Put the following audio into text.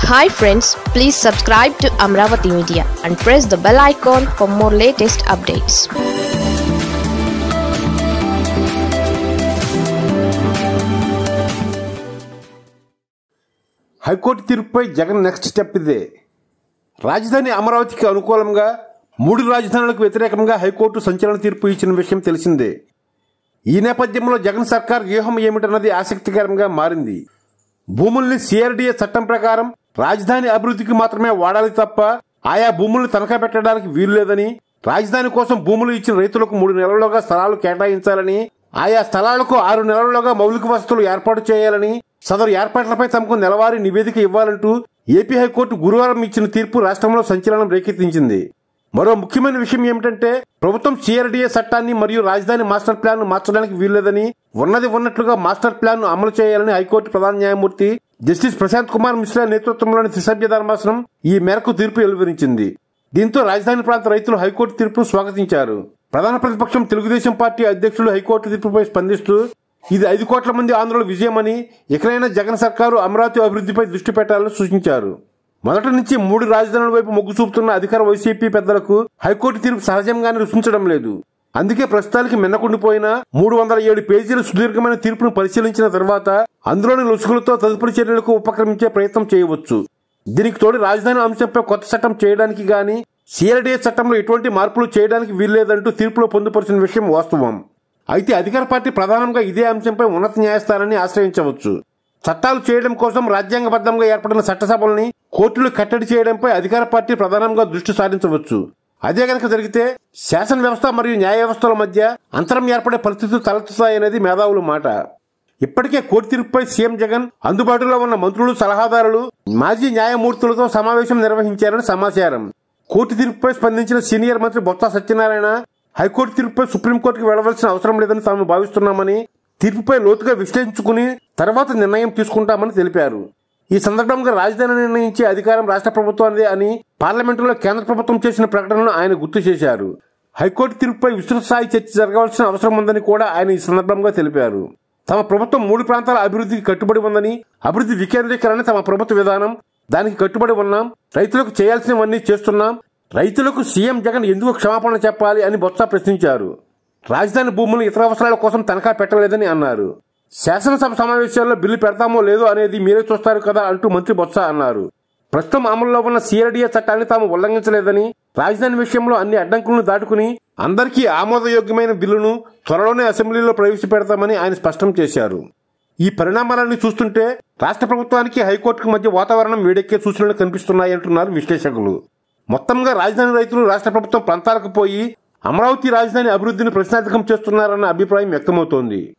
hi friends please subscribe to Amaravati media and press the bell icon for more latest updates high court తీర్పుపై Jagan next step ఇదే రాజధాని అమరావతికి అనుకూలంగా మూడు రాజధానులకు వ్యతిరేకంగా హైకోర్టు సంచలన తీర్పు ఇచ్చిన విషయం తెలిసిందే ఈ నేపథ్యంలో జగన్ సర్కార్ వ్యూహం ఏమిటన్నది ఆసక్తికరంగా మారింది భూముల్ని సిఆర్డీఏ చట్టం ప్రకారం రాజధాని అభివృద్ధికి మాత్రమే వాడాలి తప్ప ఆయా భూముల్ని తనఖా పెట్టడానికి వీలు లేదని రాజధాని కోసం భూములు ఇచ్చిన రైతులకు మూడు నెలల్లోగా స్థలాలు కేటాయించాలని ఆయా స్థలాలకు ఆరు నెలల్లోగా మౌలిక వసతులు ఏర్పాటు చేయాలని సదరు ఏర్పాట్లపై తమకు నెలవారీ నివేదిక ఇవ్వాలంటూ ఏపీ హైకోర్టు గురువారం ఇచ్చిన తీర్పు రాష్ట్రంలో సంచలనం రేకెత్తించింది మరో ముఖ్యమైన విషయం ఏమిటంటే ప్రభుత్వం సిఆర్డీఏ చట్టాన్ని మరియు రాజధాని మాస్టర్ ప్లాన్ మార్చడానికి వీల్లేదని ఉన్నది ఉన్నట్లుగా మాస్టర్ ప్లాన్ అమలు చేయాలని హైకోర్టు ప్రధాన న్యాయమూర్తి జస్టిస్ ప్రశాంత్ కుమార్ మిశ్రా నేతృత్వంలోని త్రిసభ్య ధర్మాసనం ఈ మేరకు తీర్పు వెలువరించింది దీంతో రాజధాని ప్రాంత రైతులు హైకోర్టు తీర్పును స్వాగతించారు ప్రధాన ప్రతిపక్షం తెలుగుదేశం పార్టీ అధ్యక్షులు హైకోర్టు తీర్పుపై స్పందిస్తూ ఇది ఐదు కోట్ల మంది ఆంధ్రుల విజయమని ఇకనైనా జగన్ సర్కారు అమరావతి అభివృద్ధిపై దృష్టి పెట్టాలని సూచించారు మొదటి నుంచి మూడు రాజధానుల వైపు మొగ్గు చూపుతున్న అధికార వైసీపీ పెద్దలకు హైకోర్టు తీర్పు సహజంగానే రుచించడం లేదు అందుకే ప్రస్తుతానికి మిన్నకుండిపోయిన మూడు వందల ఏడు పేజీల సుదీర్ఘమైన తీర్పును పరిశీలించిన తర్వాత అందులోని లొసుగులతో తదుపరి చర్యలకు ఉపక్రమించే ప్రయత్నం చేయవచ్చు దీనికి తోడు రాజధాని అంశంపై కొత్త చట్టం చేయడానికి గాని సిఆర్డీఏ చట్టంలో ఎటువంటి మార్పులు చేయడానికి వీల్లేదంటూ తీర్పులో పొందుపరిచిన విషయం వాస్తవం అయితే అధికార పార్టీ ప్రధానంగా ఇదే అంశంపై ఉన్నత న్యాయస్థానాన్ని ఆశ్రయించవచ్చు చట్టాలు చేయడం కోసం రాజ్యాంగబద్ధంగా ఏర్పడిన చట్టసభల్ని కోర్టులు కట్టడి చేయడంపై అధికార పార్టీ ప్రధానంగా దృష్టి సారించవచ్చు అదే గనక జరిగితే శాసన వ్యవస్థ మరియు న్యాయ వ్యవస్థల మధ్య అంతరం ఏర్పడే పరిస్థితులు తలెత్తుతాయనేది మేధావుల మాట ఇప్పటికే కోర్టు తీర్పుపై సీఎం జగన్ అందుబాటులో ఉన్న మంత్రులు సలహాదారులు మాజీ న్యాయమూర్తులతో సమావేశం నిర్వహించారని సమాచారం కోర్టు తీర్పుపై స్పందించిన సీనియర్ మంత్రి బొత్స సత్యనారాయణ హైకోర్టు తీర్పుపై సుప్రీంకోర్టుకు వెళ్లవలసిన అవసరం లేదని తాము భావిస్తున్నామని తీర్పుపై లోతుగా విశ్లేషించుకుని తర్వాత నిర్ణయం తీసుకుంటామని తెలిపారు ఈ సందర్భంగా రాజధాని నిర్ణయించే అధికారం రాష్ట్ర ప్రభుత్వానిదే అని పార్లమెంటులో కేంద్ర ప్రభుత్వం చేసిన ప్రకటనను ఆయన గుర్తు చేశారు హైకోర్టు తీర్పుపై విస్తృత స్థాయి చర్చ జరగవలసిన అవసరం ఉందని కూడా ఆయన ఈ సందర్భంగా తెలిపారు తమ ప్రభుత్వం మూడు ప్రాంతాల అభివృద్ధికి కట్టుబడి ఉందని అభివృద్ధి వికేంద్రీకరణ తమ ప్రభుత్వ విధానం దానికి కట్టుబడి ఉన్నాం రైతులకు చేయాల్సినవన్నీ చేస్తున్నాం రైతులకు సీఎం జగన్ ఎందుకు క్షమాపణ చెప్పాలి అని బొత్స ప్రశ్నించారు రాజధాని భూములు ఇతర అవసరాల కోసం తనఖా పెట్టలేదని అన్నారు శాసనసభ సమావేశాల్లో బిల్లు పెడతామో లేదో అనేది మీరే చూస్తారు కదా అంటూ మంత్రి బొత్స అన్నారు ప్రస్తుతం అమల్లో ఉన్న సిఆర్డీఏ చట్టాన్ని తాము ఉల్లంఘించలేదని రాజధాని విషయంలో అన్ని అడ్డంకులను దాటుకుని అందరికీ ఆమోదయోగ్యమైన బిల్లును త్వరలోనే అసెంబ్లీలో ప్రవేశపెడతామని ఆయన స్పష్టం చేశారు ఈ పరిణామాలన్నీ చూస్తుంటే రాష్ట్ర ప్రభుత్వానికి హైకోర్టుకు మధ్య వాతావరణం వేడెక్కే సూచనలు కనిపిస్తున్నాయంటున్నారు విశ్లేషకులు మొత్తంగా రాజధాని రైతులు రాష్ట్ర ప్రభుత్వం ప్రాంతాలకు పోయి అమరావతి రాజధాని అభివృద్ధిని ప్రశ్నార్థకం చేస్తున్నారన్న అభిప్రాయం వ్యక్తమవుతోంది